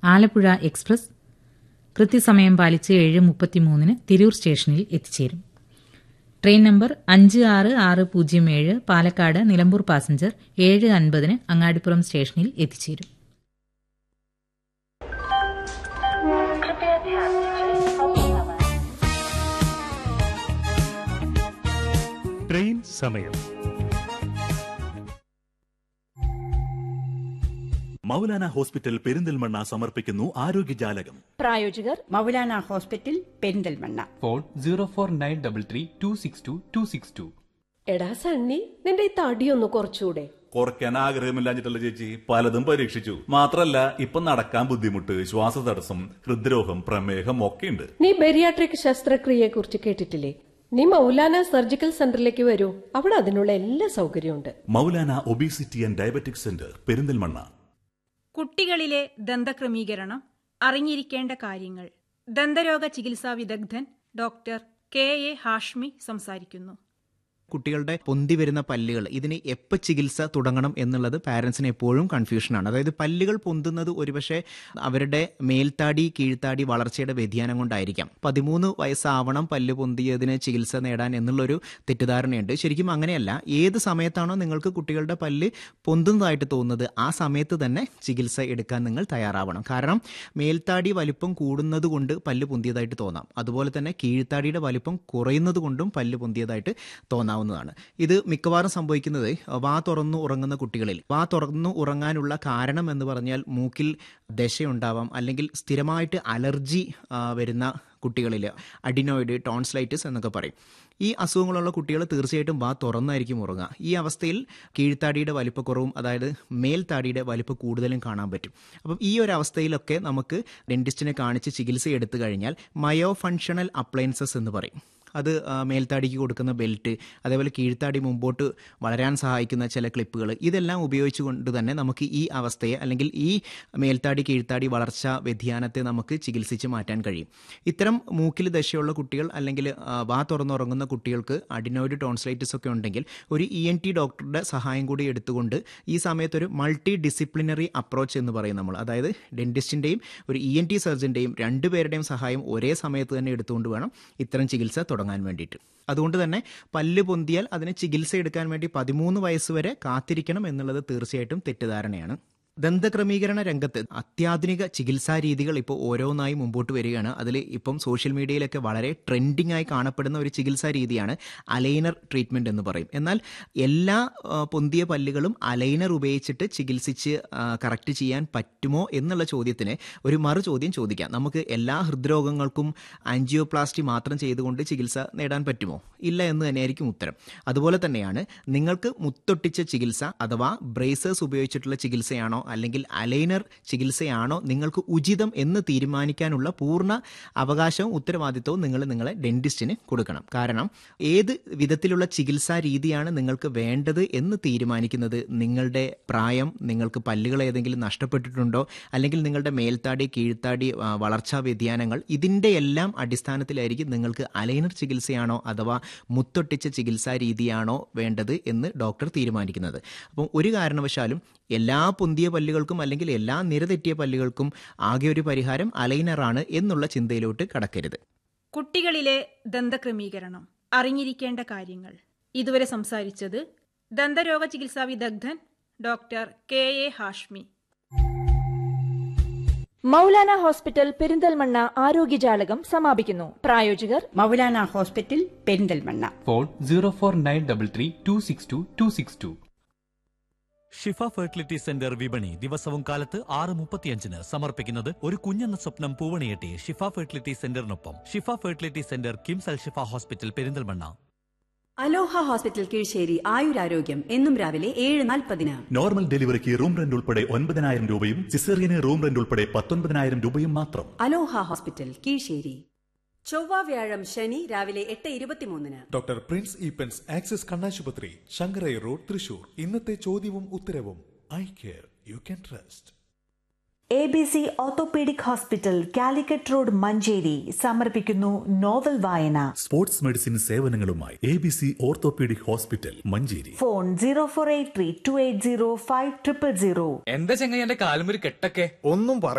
Alappuzha express കൃത്യസമയം പാലിച്ച് ഏഴ് മുപ്പത്തിമൂന്നിന് തിരൂർ സ്റ്റേഷനിൽ എത്തിച്ചേരും ട്രെയിൻ നമ്പർ അഞ്ച് ആറ് ആറ് പൂജ്യം ഏഴ് പാലക്കാട് നിലമ്പൂർ പാസഞ്ചർ ഏഴ് അൻപതിന് അങ്ങാടിപ്പുറം സ്റ്റേഷനിൽ എത്തിച്ചേരും कृपया ध्यान दीजिए अब समय ട്രെയിൻ സമയം മൗലാന ഹോസ്പിറ്റൽ പെരിന്തൽമണ്ണ സമർപ്പിക്കുന്നു ആരോഗ്യജാലകം പ്രായോജകർ Maulana hospital Perinthalmanna phone zero four nine double three two six two two six two എടാ സണ്ണി നിന്റെ ഈ തടിയൊന്ന് കുറച്ചുകൂടെ കുറയ്ക്കാൻ ആഗ്രഹമില്ലാഞ്ഞിട്ടല്ല ചേച്ചി പലതും പരീക്ഷിച്ചു മാത്രല്ല ഇപ്പൊ നടക്കാൻ ബുദ്ധിമുട്ട് ശ്വാസതടസ്സം ഹൃദ്രോഗം പ്രമേഹം ഒക്കെയുണ്ട് നീ ബെരിയാട്രിക് ശസ്ത്രക്രിയയെ കുറിച്ച് കേട്ടിട്ടില്ലേ നീ മൗലാന സർജിക്കൽ സെന്ററിലേക്ക് വരൂ അവിടെ അതിനുള്ള എല്ലാ സൗകര്യമുണ്ട് Maulana obesity and diabetic centre Perinthalmanna കുട്ടികളിലെ ദന്തക്രമീകരണം അറിഞ്ഞിരിക്കേണ്ട കാര്യങ്ങൾ ദന്തരോഗ ചികിത്സാ വിദഗ്ധൻ ഡോക്ടർ കെ എ ഹാഷ്മി സംസാരിക്കുന്നു കുട്ടികളുടെ പൊന്തി വരുന്ന പല്ലുകൾ ഇതിന് എപ്പോൾ ചികിത്സ തുടങ്ങണം എന്നുള്ളത് പാരൻസിന് എപ്പോഴും കൺഫ്യൂഷനാണ് അതായത് പല്ലുകൾ പൊന്തുന്നത് ഒരുപക്ഷെ അവരുടെ മേൽത്താടി കീഴ്ത്താടി വളർച്ചയുടെ വ്യതിയാനം കൊണ്ടായിരിക്കാം പതിമൂന്ന് വയസ്സാവണം പല്ല് പൊന്തിയതിന് ചികിത്സ നേടാൻ എന്നുള്ളൊരു തെറ്റിദ്ധാരണയുണ്ട് ശരിക്കും അങ്ങനെയല്ല ഏത് സമയത്താണോ നിങ്ങൾക്ക് കുട്ടികളുടെ പല്ല് പൊന്തുന്നതായിട്ട് തോന്നുന്നത് ആ സമയത്ത് തന്നെ ചികിത്സ എടുക്കാൻ നിങ്ങൾ തയ്യാറാവണം കാരണം മേൽത്താടി വലിപ്പം കൂടുന്നത് കൊണ്ട് പല്ല് പൊന്തിയതായിട്ട് തോന്നാം അതുപോലെ തന്നെ കീഴ്ത്താടിയുടെ വലിപ്പം കുറയുന്നത് കൊണ്ടും പല്ല് പൊന്തിയതായിട്ട് തോന്നാവുന്നതാണ് ഇത് മിക്കവാറും സംഭവിക്കുന്നത് വാ തുറന്നു ഉറങ്ങുന്ന കുട്ടികളിൽ വാ തുറന്നു ഉറങ്ങാനുള്ള കാരണം എന്ന് പറഞ്ഞാൽ മൂക്കിൽ ദശയുണ്ടാവാം അല്ലെങ്കിൽ സ്ഥിരമായിട്ട് അലർജി ആ, വരുന്ന കുട്ടികളിൽ അഡിനോയിഡ് ടോൺസ്ലൈറ്റിസ് എന്നൊക്കെ പറയും ഈ അസുഖങ്ങളുള്ള കുട്ടികൾ തീർച്ചയായിട്ടും വാ തുറന്നായിരിക്കും ഉറങ്ങുക ഈ അവസ്ഥയിൽ കീഴ്ത്താടിയുടെ വലിപ്പക്കുറവും അതായത് മേൽത്താടിയുടെ വലിപ്പം കൂടുതലും കാണാൻ പറ്റും അപ്പം ഈ ഒരു അവസ്ഥയിലൊക്കെ നമുക്ക് ഡെന്റിസ്റ്റിനെ കാണിച്ച് ചികിത്സ എടുത്തു കഴിഞ്ഞാൽ മയോ ഫങ്ഷണൽ അപ്ലയൻസസ് എന്ന് പറയും അത് ആ, മേൽത്താടിക്ക് കൊടുക്കുന്ന ബെൽറ്റ് അതേപോലെ കീഴ്ത്താടി മുമ്പോട്ട് വളരാൻ സഹായിക്കുന്ന ചില ക്ലിപ്പുകൾ ഇതെല്ലാം ഉപയോഗിച്ചുകൊണ്ട് തന്നെ നമുക്ക് ഈ അവസ്ഥയെ അല്ലെങ്കിൽ ഈ മേൽത്താടി കീഴ്ത്താടി വളർച്ച വ്യതിയാനത്തെ നമുക്ക് ചികിത്സിച്ച് മാറ്റാൻ കഴിയും ഇത്തരം മൂക്കിൽ ദശയുള്ള കുട്ടികൾ അല്ലെങ്കിൽ ആ, വാ തുറന്നുറങ്ങുന്ന കുട്ടികൾക്ക് അഡിനോയിഡ് ടോൺസ്ലൈറ്റിസ് ഒക്കെ ഉണ്ടെങ്കിൽ ഒരു ഇ എൻ ടി ഡോക്ടറുടെ സഹായം കൂടി എടുത്തുകൊണ്ട് ഈ സമയത്തൊരു മൾട്ടി ഡിസിപ്ലിനറി അപ്രോച്ച് എന്ന് പറയും നമ്മൾ അതായത് ഡെന്റിസ്റ്റിൻ്റെയും ഒരു ഇ എൻ ടി സർജൻ്റെയും രണ്ടുപേരുടെയും സഹായം ഒരേ സമയത്ത് തന്നെ എടുത്തുകൊണ്ട് വേണം ഇത്തരം ചികിത്സ തുടങ്ങാൻ വേണ്ടിയിട്ട് അതുകൊണ്ട് തന്നെ പല്ല് പൊന്തിയാൽ അതിന് ചികിത്സ എടുക്കാൻ വേണ്ടി പതിമൂന്ന് വയസ്സ് വരെ കാത്തിരിക്കണം എന്നുള്ളത് തീർച്ചയായിട്ടും തെറ്റിദ്ധാരണയാണ് ദന്തക്രമീകരണ രംഗത്ത് അത്യാധുനിക ചികിത്സാ രീതികൾ ഇപ്പോൾ ഓരോന്നായി മുമ്പോട്ട് വരികയാണ് അതിൽ ഇപ്പം സോഷ്യൽ മീഡിയയിലൊക്കെ വളരെ ട്രെൻഡിങ് ആയി കാണപ്പെടുന്ന ഒരു ചികിത്സാ രീതിയാണ് അലൈനർ ട്രീറ്റ്മെന്റ് എന്ന് പറയും എന്നാൽ എല്ലാ ആ, പൊന്തിയ പല്ലുകളും അലൈനർ ഉപയോഗിച്ചിട്ട് ചികിത്സിച്ച് കറക്റ്റ് ചെയ്യാൻ പറ്റുമോ എന്നുള്ള ചോദ്യത്തിന് ഒരു മറു ചോദ്യം ചോദിക്കാം നമുക്ക് എല്ലാ ഹൃദ്രോഗങ്ങൾക്കും ആൻജിയോപ്ലാസ്റ്റി മാത്രം ചെയ്തുകൊണ്ട് ചികിത്സ നേടാൻ പറ്റുമോ ഇല്ല എന്ന് തന്നെയായിരിക്കും ഉത്തരം അതുപോലെ തന്നെയാണ് നിങ്ങൾക്ക് മുത്തൊട്ടിച്ച ചികിത്സ അഥവാ ബ്രേസേഴ്സ് ഉപയോഗിച്ചിട്ടുള്ള ചികിത്സയാണോ അല്ലെങ്കിൽ അലൈനർ ചികിത്സയാണോ നിങ്ങൾക്ക് ഉചിതം എന്ന് തീരുമാനിക്കാനുള്ള പൂർണ്ണ അവകാശവും ഉത്തരവാദിത്വവും നിങ്ങൾ നിങ്ങളെ ഡെന്റിസ്റ്റിന് കൊടുക്കണം കാരണം ഏത് വിധത്തിലുള്ള ചികിത്സാ രീതിയാണ് നിങ്ങൾക്ക് വേണ്ടത് എന്ന് തീരുമാനിക്കുന്നത് നിങ്ങളുടെ പ്രായം നിങ്ങൾക്ക് പല്ലുകൾ ഏതെങ്കിലും നഷ്ടപ്പെട്ടിട്ടുണ്ടോ അല്ലെങ്കിൽ നിങ്ങളുടെ മേൽത്താടി കീഴ്ത്താടി ആ, വളർച്ചാ വ്യതിയാനങ്ങൾ ഇതിൻ്റെ എല്ലാം അടിസ്ഥാനത്തിലായിരിക്കും നിങ്ങൾക്ക് അലൈനർ ചികിത്സയാണോ അഥവാ മുത്തൊട്ടിച്ച ചികിത്സാ രീതിയാണോ വേണ്ടത് എന്ന് ഡോക്ടർ തീരുമാനിക്കുന്നത് അപ്പം ഒരു കാരണവശാലും എല്ലാ പൊന്തിയ പല്ലുകൾക്കും അല്ലെങ്കിൽ എല്ലാ നിരതെറ്റിയ പല്ലുകൾക്കും ആകെ ഒരു പരിഹാരം അലൈനറാണ് എന്നുള്ള ചിന്തയിലോട്ട് കടക്കരുത് കുട്ടികളിലെ ദന്തക്രമീകരണം അറിഞ്ഞിരിക്കേണ്ട കാര്യങ്ങൾ ഇതുവരെ സംസാരിച്ചത് ദന്തരോഗ ചികിത്സാ വിദഗ്ധൻ doctor K A Hashmi Maulana hospital Perinthalmanna ആരോഗ്യജാലകം സമാപിക്കുന്നു പ്രായോജകർ Maulana hospital Perinthalmanna phone zero four nine double three two six two two six two Shifa fertility centre വിപണി ദിവസവും കാലത്ത് ആറ് മുപ്പത്തിയഞ്ചിന് സമർപ്പിക്കുന്നത് ഒരു കുഞ്ഞെന്ന സ്വപ്നം പൂവണിയെട്ടി ഷിഫ ഫെർട്ടിലിറ്റി സെന്ററിനൊപ്പം Shifa fertility centre KIMS Al Shifa hospital Perinthalmanna Aloha hospital Keezhssery ആയുരാരോഗ്യം എന്നും രാവിലെ ഏഴ് നാൽപ്പതിന് നോർമൽ ഡെലിവറിക്ക് റൂം റെന്റ് ഉൾപ്പെടെ ഒൻപതിനായിരം രൂപയും സിസേറിയന് റൂം റെന്റ് ഉൾപ്പെടെ പത്തൊൻപതിനായിരം രൂപയും മാത്രം അലോഹ ഹോസ്പിറ്റൽ കീഴ്ശ്ശേരി ചൊവ്വ വ്യാഴം ശനി രാവിലെ എട്ട് ഇരുപത്തിമൂന്നിന് ഡോക്ടർ പ്രിൻസ് ഈപ്പൻസ് ആക്സിസ് കണ്ണാശുപത്രി ശങ്കരൈ റോഡ് തൃശൂർ ഇന്നത്തെ ചോദ്യവും ഉത്തരവും I care you can trust A B C orthopaedic hospital Calicut road Manjeri സമർപ്പിക്കുന്നു നോവൽ വായന സ്പോർട്സ് മെഡിസിൻ സേവനങ്ങളുമായി A B C orthopaedic hospital Manjeri phone zero four eight three two eight zero five triple zero എന്താ ചെങ്ങായി എന്റെ കാലുമൊരു കെട്ടൊക്കെ ഒന്നും